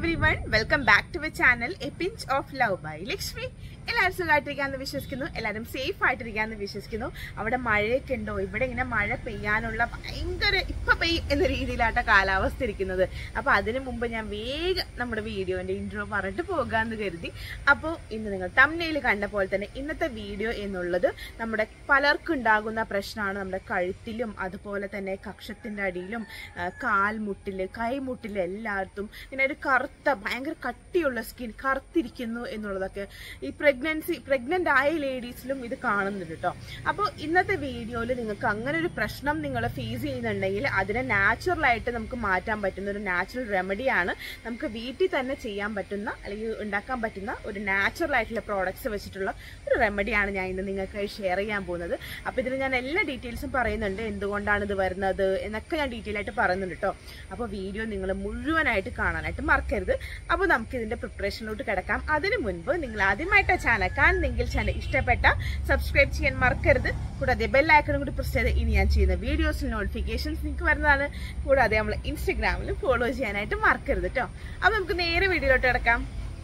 every everyone welcome back to my channel a pinch of love bye Lakshmi എല്ലാവരും സുഖമായിട്ടിരിക്കാന്ന് വിശ്വസിക്കുന്നു എല്ലാവരും സേഫ് ആയിട്ടിരിക്കാന്ന് വിശ്വസിക്കുന്നു അവിടെ മഴയൊക്കെ ഉണ്ടോ ഇവിടെ ഇങ്ങനെ മഴ പെയ്യാനുള്ള ഭയങ്കര ഇപ്പൊ പെയ്യും എന്ന രീതിയിലാട്ട കാലാവസ്ഥ ഇരിക്കുന്നത് അപ്പൊ അതിനു മുമ്പ് ഞാൻ വേഗം നമ്മുടെ വീഡിയോന്റെ ഇൻട്രോ പറഞ്ഞിട്ട് പോകാന്ന് കരുതി അപ്പോൾ ഇന്ന് നിങ്ങൾ തമ്നയിൽ കണ്ട പോലെ തന്നെ ഇന്നത്തെ വീഡിയോ എന്നുള്ളത് നമ്മുടെ പലർക്കും ഉണ്ടാകുന്ന പ്രശ്നമാണ് നമ്മുടെ കഴുത്തിലും അതുപോലെ തന്നെ കക്ഷത്തിന്റെ അടിയിലും ആ, കാൽമുട്ടില് കൈമുട്ടില് എല്ലായിടത്തും ഇങ്ങനെ ഒരു കറുത്ത ഭയങ്കര കട്ടിയുള്ള സ്കിൻ കറുത്തിരിക്കുന്നു എന്നുള്ളതൊക്കെ ഈ പ്രഗ്നൻസി പ്രഗ്നന്റ് ആയ ലേഡീസിലും ഇത് കാണുന്നുണ്ട് കേട്ടോ അപ്പോൾ ഇന്നത്തെ വീഡിയോയിൽ നിങ്ങൾക്ക് അങ്ങനെ ഒരു പ്രശ്നം നിങ്ങൾ ഫേസ് ചെയ്യുന്നുണ്ടെങ്കിൽ അതിനെ നാച്ചുറൽ ആയിട്ട് നമുക്ക് മാറ്റാൻ പറ്റുന്ന ഒരു നാച്ചുറൽ റെമഡിയാണ് നമുക്ക് വീട്ടിൽ തന്നെ ചെയ്യാൻ പറ്റുന്ന അല്ലെങ്കിൽ ഉണ്ടാക്കാൻ പറ്റുന്ന ഒരു നാച്ചുറൽ ആയിട്ടുള്ള പ്രോഡക്ട്സ് വെച്ചിട്ടുള്ള ഒരു റെമഡിയാണ് ഞാൻ ഇന്ന് നിങ്ങൾക്ക് ഷെയർ ചെയ്യാൻ പോകുന്നത് അപ്പോൾ ഇതിൽ ഞാൻ എല്ലാ ഡീറ്റെയിൽസും പറയുന്നുണ്ട് എന്തുകൊണ്ടാണ് ഇത് വരുന്നത് എന്നൊക്കെ ഞാൻ ഡീറ്റെയിൽ ആയിട്ട് പറയുന്നുണ്ട് കേട്ടോ അപ്പോൾ വീഡിയോ നിങ്ങൾ മുഴുവനായിട്ട് കാണാനായിട്ട് മറക്കരുത് അപ്പോൾ നമുക്ക് ഇതിന്റെ പ്രിപ്പറേഷനിലോട്ട് കിടക്കാം അതിനു മുൻപ് നിങ്ങൾ ആദ്യമായിട്ട് ചാനൽ കാണുന്നെങ്കിൽ ചാനൽ ഇഷ്ടപ്പെട്ട സബ്സ്ക്രൈബ് ചെയ്യാൻ മറക്കരുത് കൂടാതെ ബെല്ലൈക്കണും കൂടി പ്രസ് ചെയ്ത് ഇനി ഞാൻ ചെയ്യുന്ന വീഡിയോസിൽ നോട്ടിഫിക്കേഷൻസ് നിങ്ങൾക്ക് വരുന്നതാണ് കൂടാതെ നമ്മൾ ഇൻസ്റ്റഗ്രാമിൽ ഫോളോ ചെയ്യാനായിട്ട് മറക്കരുത് കേട്ടോ അപ്പോൾ നമുക്ക് നേരെ വീഡിയോയിലോട്ട് കിടക്കാം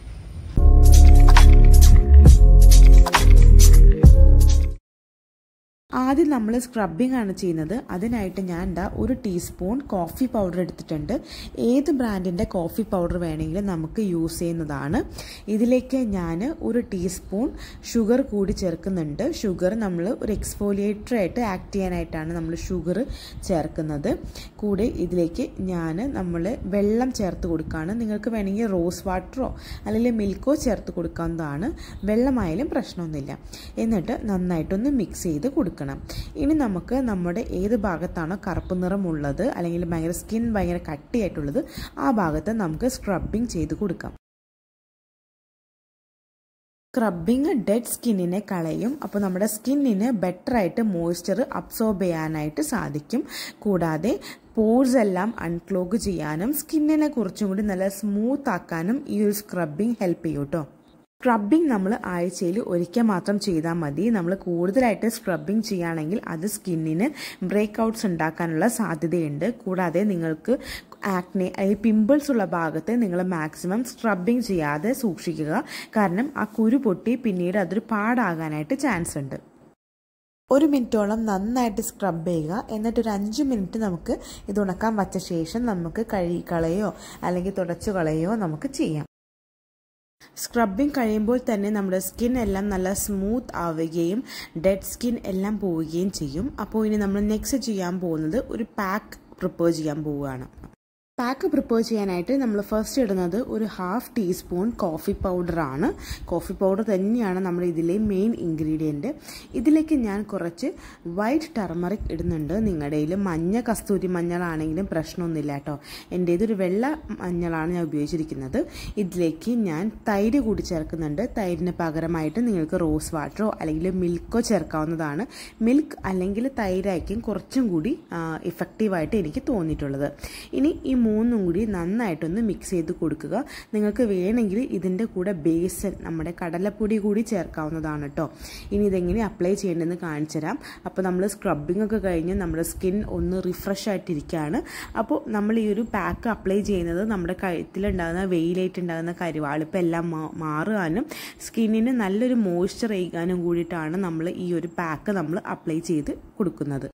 ആദ്യം നമ്മൾ സ്ക്രബിംഗ് ആണ് ചെയ്യുന്നത് അതിനായിട്ട് ഞാൻ എന്താ ഒരു ടീസ്പൂൺ കോഫി പൗഡർ എടുത്തിട്ടുണ്ട് ഏത് ബ്രാൻഡിൻ്റെ കോഫി പൗഡർ വേണമെങ്കിലും നമുക്ക് യൂസ് ചെയ്യുന്നതാണ് ഇതിലേക്ക് ഞാൻ ഒരു ടീസ്പൂൺ ഷുഗർ കൂടി ചേർക്കുന്നുണ്ട് ഷുഗർ നമ്മൾ ഒരു എക്സ്ഫോലിയേറ്റർ ആയിട്ട് ആക്ട് ചെയ്യാനായിട്ടാണ് നമ്മൾ ഷുഗർ ചേർക്കുന്നത് കൂടെ ഇതിലേക്ക് ഞാൻ നമ്മൾ വെള്ളം ചേർത്ത് കൊടുക്കുകയാണ് നിങ്ങൾക്ക് വേണമെങ്കിൽ റോസ് വാട്ടറോ അല്ലെങ്കിൽ മിൽക്കോ ചേർത്ത് കൊടുക്കാവുന്നതാണ് വെള്ളമായാലും പ്രശ്നമൊന്നുമില്ല എന്നിട്ട് നന്നായിട്ടൊന്ന് മിക്സ് ചെയ്ത് കൊടുക്കണം ഇനി നമുക്ക് നമ്മുടെ ഏത് ഭാഗത്താണോ കറുപ്പ് നിറമുള്ളത് അല്ലെങ്കിൽ ഭയങ്കര സ്കിൻ ഭയങ്കര കട്ടിയായിട്ടുള്ളത് ആ ഭാഗത്ത് നമുക്ക് സ്ക്രബിങ് ചെയ്ത് കൊടുക്കാം സ്ക്രബിങ് ഡെഡ് സ്കിന്നിനെ കളയും അപ്പോൾ നമ്മുടെ സ്കിന്നിന് ബെറ്റർ ആയിട്ട് മോയ്സ്ചർ അബ്സോർബ് ചെയ്യാനായിട്ട് സാധിക്കും കൂടാതെ പോർസ് എല്ലാം അൺക്ലോഗ് ചെയ്യാനും സ്കിന്നിനെ കുറച്ചും കൂടി നല്ല സ്മൂത്ത് ആക്കാനും ഈ ഒരു സ്ക്രബിങ് ഹെൽപ്പ് ചെയ്യും കേട്ടോ സ്ക്രബിംഗ് നമ്മൾ ആഴ്ചയിൽ ഒരിക്കൽ മാത്രം ചെയ്താൽ മതി നമ്മൾ കൂടുതലായിട്ട് സ്ക്രബിംഗ് ചെയ്യുകയാണെങ്കിൽ അത് സ്കിന്നിന് ബ്രേക്ക് ഔട്ട്സ് ഉണ്ടാക്കാനുള്ള സാധ്യതയുണ്ട് കൂടാതെ നിങ്ങൾക്ക് ആക്നെ അല്ലെങ്കിൽ പിമ്പിൾസ് ഉള്ള ഭാഗത്ത് നിങ്ങൾ മാക്സിമം സ്ക്രബിംഗ് ചെയ്യാതെ സൂക്ഷിക്കുക കാരണം ആ കുരു പൊട്ടി പിന്നീട് അതൊരു പാടാകാനായിട്ട് ചാൻസ് ഉണ്ട് ഒരു മിനിറ്റോളം നന്നായിട്ട് സ്ക്രബ് ചെയ്യുക എന്നിട്ട് ഒരു അഞ്ച് മിനിറ്റ് നമുക്ക് ഇത് ഉണക്കാൻ വച്ച ശേഷം നമുക്ക് കഴുകി കളയോ അല്ലെങ്കിൽ തുടച്ചു കളയോ നമുക്ക് ചെയ്യാം സ്ക്രബിങ് കഴിയുമ്പോൾ തന്നെ നമ്മുടെ സ്കിൻ എല്ലാം നല്ല സ്മൂത്ത് ആവുകയും ഡെഡ് സ്കിൻ എല്ലാം പോവുകയും ചെയ്യും അപ്പോൾ ഇനി നമ്മൾ നെക്സ്റ്റ് ചെയ്യാൻ പോകുന്നത് ഒരു പാക്ക് പ്രിപ്പയർ ചെയ്യാൻ പോവുകയാണ് പാക്ക് പ്രിപ്പയർ ചെയ്യാനായിട്ട് നമ്മൾ ഫസ്റ്റ് ഇടുന്നത് ഒരു ഹാഫ് ടീസ്പൂൺ കോഫി പൗഡറാണ് കോഫി പൗഡർ തന്നെയാണ് നമ്മുടെ ഇതിലെ മെയിൻ ഇൻഗ്രീഡിയൻറ്റ് ഇതിലേക്ക് ഞാൻ കുറച്ച് വൈറ്റ് ടർമറിക് ഇടുന്നുണ്ട് നിങ്ങളുടെ കയ്യിൽ മഞ്ഞ കസ്തൂരി മഞ്ഞളാണെങ്കിലും പ്രശ്നമൊന്നുമില്ല കേട്ടോ എൻ്റെ ഇതൊരു വെള്ള മഞ്ഞളാണ് ഞാൻ ഉപയോഗിച്ചിരിക്കുന്നത് ഇതിലേക്ക് ഞാൻ തൈര് കൂടി ചേർക്കുന്നുണ്ട് തൈരിന് പകരമായിട്ട് നിങ്ങൾക്ക് റോസ് വാട്ടറോ അല്ലെങ്കിൽ മിൽക്കോ ചേർക്കാവുന്നതാണ് മിൽക്ക് അല്ലെങ്കിൽ തൈരായിരിക്കും കുറച്ചും കൂടി ഇഫക്റ്റീവായിട്ട് എനിക്ക് തോന്നിയിട്ടുള്ളത് ഇനി ഈ മൂന്നും കൂടി നന്നായിട്ടൊന്ന് മിക്സ് ചെയ്ത് കൊടുക്കുക നിങ്ങൾക്ക് വേണമെങ്കിൽ ഇതിൻ്റെ കൂടെ ബേസൻ നമ്മുടെ കടലപ്പൊടി കൂടി ചേർക്കാവുന്നതാണ് കേട്ടോ ഇനി ഇതെങ്ങനെ അപ്ലൈ ചെയ്യേണ്ടതെന്ന് കാണിച്ചു തരാം അപ്പോൾ നമ്മൾ സ്ക്രബിംഗ് ഒക്കെ കഴിഞ്ഞ് നമ്മുടെ സ്കിൻ ഒന്ന് റിഫ്രഷ് ആയിട്ടിരിക്കുകയാണ് അപ്പോൾ നമ്മൾ ഈ ഒരു പാക്ക് അപ്ലൈ ചെയ്യുന്നത് നമ്മുടെ കഴുത്തിലുണ്ടാകുന്ന വെയിലായിട്ടുണ്ടാകുന്ന കരിവാളിപ്പ് എല്ലാം മാറുവാനും സ്കിന്നിന് നല്ലൊരു മോയ്സ്ചർ ചെയ്യാനും കൂടിയിട്ടാണ് നമ്മൾ ഈ ഒരു പാക്ക് നമ്മൾ അപ്ലൈ ചെയ്ത് കൊടുക്കുന്നത്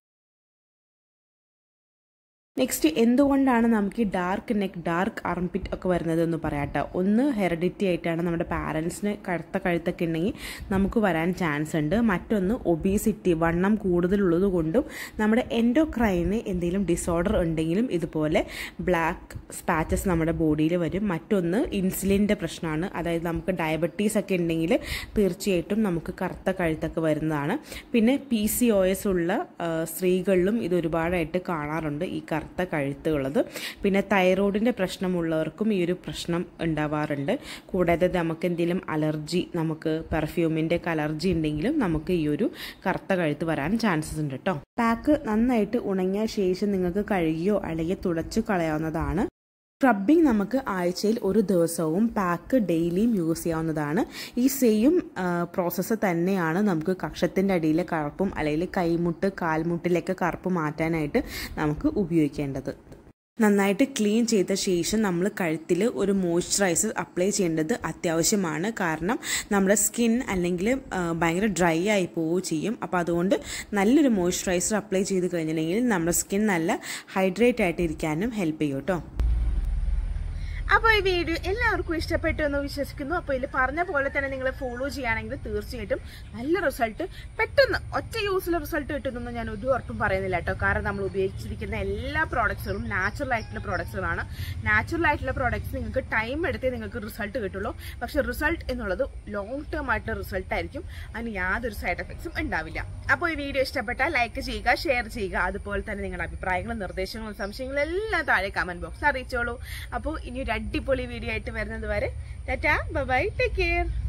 നെക്സ്റ്റ് എന്തുകൊണ്ടാണ് നമുക്ക് ഈ ഡാർക്ക് നെക്ക് ഡാർക്ക് ആർംപിറ്റ് ഒക്കെ വരുന്നത് എന്ന് പറയാട്ടോ ഒന്ന് ഹെറിഡിറ്റി ആയിട്ടാണ് നമ്മുടെ പാരൻസിന് കഴുത്ത കഴുത്തൊക്കെ ഉണ്ടെങ്കിൽ നമുക്ക് വരാൻ ചാൻസ് ഉണ്ട് മറ്റൊന്ന് ഒബീസിറ്റി വണ്ണം കൂടുതലുള്ളത് കൊണ്ടും നമ്മുടെ എൻഡോക്രൈന് എന്തെങ്കിലും ഡിസോർഡർ ഉണ്ടെങ്കിലും ഇതുപോലെ ബ്ലാക്ക് സ്പാച്ചസ് നമ്മുടെ ബോഡിയിൽ വരും മറ്റൊന്ന് ഇൻസുലിൻ്റെ പ്രശ്നമാണ് അതായത് നമുക്ക് ഡയബറ്റീസ് ഒക്കെ ഉണ്ടെങ്കിൽ തീർച്ചയായിട്ടും നമുക്ക് കറുത്ത കഴുത്തൊക്കെ വരുന്നതാണ് പിന്നെ പി സി ഒ എസ് ഉള്ള സ്ത്രീകളിലും ഇത് ഒരുപാടായിട്ട് കാണാറുണ്ട് ഈ കറുത്ത കഴുത്തുള്ളത് പിന്നെ തൈറോയിഡിൻ്റെ പ്രശ്നമുള്ളവർക്കും ഈ ഒരു പ്രശ്നം ഉണ്ടാവാറുണ്ട് കൂടാതെ നമുക്ക് എന്തെങ്കിലും അലർജി നമുക്ക് പെർഫ്യൂമിൻ്റെ ഒക്കെ അലർജി ഉണ്ടെങ്കിലും നമുക്ക് ഈ ഒരു കറുത്ത കഴുത്ത് വരാൻ ചാൻസസ് ഉണ്ട് കേട്ടോ പാക്ക് നന്നായിട്ട് ഉണങ്ങിയ ശേഷം നിങ്ങൾക്ക് കഴുകിയോ അല്ലെങ്കിൽ തുടച്ചു കളയാവുന്നതാണ് സ്ക്രബിംഗ് നമുക്ക് ആഴ്ചയിൽ ഒരു ദിവസവും പാക്ക് ഡെയിലിയും യൂസ് ചെയ്യാവുന്നതാണ് ഈ സെയിം പ്രോസസ്സ് തന്നെയാണ് നമുക്ക് കക്ഷത്തിൻ്റെ അടിയിലെ കറുപ്പും അല്ലെങ്കിൽ കൈമുട്ട് കാൽമുട്ടിലേക്ക് കറുപ്പ് മാറ്റാനായിട്ട് നമുക്ക് ഉപയോഗിക്കേണ്ടത് നന്നായിട്ട് ക്ലീൻ ചെയ്ത ശേഷം നമ്മൾ കഴുത്തിൽ ഒരു മോയ്സ്ചറൈസർ അപ്ലൈ ചെയ്യേണ്ടത് അത്യാവശ്യമാണ് കാരണം നമ്മുടെ സ്കിൻ അല്ലെങ്കിൽ ആ, ഭയങ്കര ഡ്രൈ ആയി പോവുകയും ചെയ്യും അപ്പോൾ അതുകൊണ്ട് നല്ലൊരു മോയ്സ്ചറൈസർ അപ്ലൈ ചെയ്ത് കഴിഞ്ഞിട്ടുണ്ടെങ്കിൽ നമ്മുടെ സ്കിൻ നല്ല ഹൈഡ്രേറ്റ് ആയിട്ട് ഇരിക്കാനും ഹെൽപ്പ് ചെയ്യും കേട്ടോ അപ്പോൾ ഈ വീഡിയോ എല്ലാവർക്കും ഇഷ്ടപ്പെട്ടു എന്ന് വിശ്വസിക്കുന്നു അപ്പോൾ ഇതിൽ പറഞ്ഞ പോലെ തന്നെ നിങ്ങൾ ഫോളോ ചെയ്യുകയാണെങ്കിൽ തീർച്ചയായിട്ടും നല്ല റിസൾട്ട് പെട്ടെന്ന് ഒറ്റ യൂസിൽ റിസൾട്ട് കിട്ടുമെന്നൊന്നും ഞാൻ ഒരു ഉറപ്പും പറയുന്നില്ല കേട്ടോ കാരണം നമ്മൾ ഉപയോഗിച്ചിരിക്കുന്ന എല്ലാ പ്രോഡക്ട്സുകളും നാച്ചുറൽ ആയിട്ടുള്ള പ്രോഡക്ട്സുകളാണ് നാച്ചുറൽ ആയിട്ടുള്ള പ്രോഡക്ട്സ് നിങ്ങൾക്ക് ടൈം എടുത്തേ നിങ്ങൾക്ക് റിസൾട്ട് കിട്ടുള്ളൂ പക്ഷെ റിസൾട്ട് എന്നുള്ളത് ലോങ് ടേം ആയിട്ടുള്ള റിസൾട്ട് ആയിരിക്കും അതിന് യാതൊരു സൈഡ് എഫക്ട്സും ഉണ്ടാവില്ല അപ്പോൾ ഈ വീഡിയോ ഇഷ്ടപ്പെട്ടാൽ ലൈക്ക് ചെയ്യുക ഷെയർ ചെയ്യുക അതുപോലെ തന്നെ നിങ്ങളുടെ അഭിപ്രായങ്ങളും നിർദ്ദേശങ്ങളും സംശയങ്ങളും എല്ലാം താഴെ കമന്റ് ബോക്സിൽ അറിയിച്ചോളൂ അപ്പോൾ ഇനി ഒരു അടിപൊളി വീഡിയോ ആയിട്ട് വരുന്നത് വരെ ടാറ്റാ ബൈ ടേക്ക് കെയർ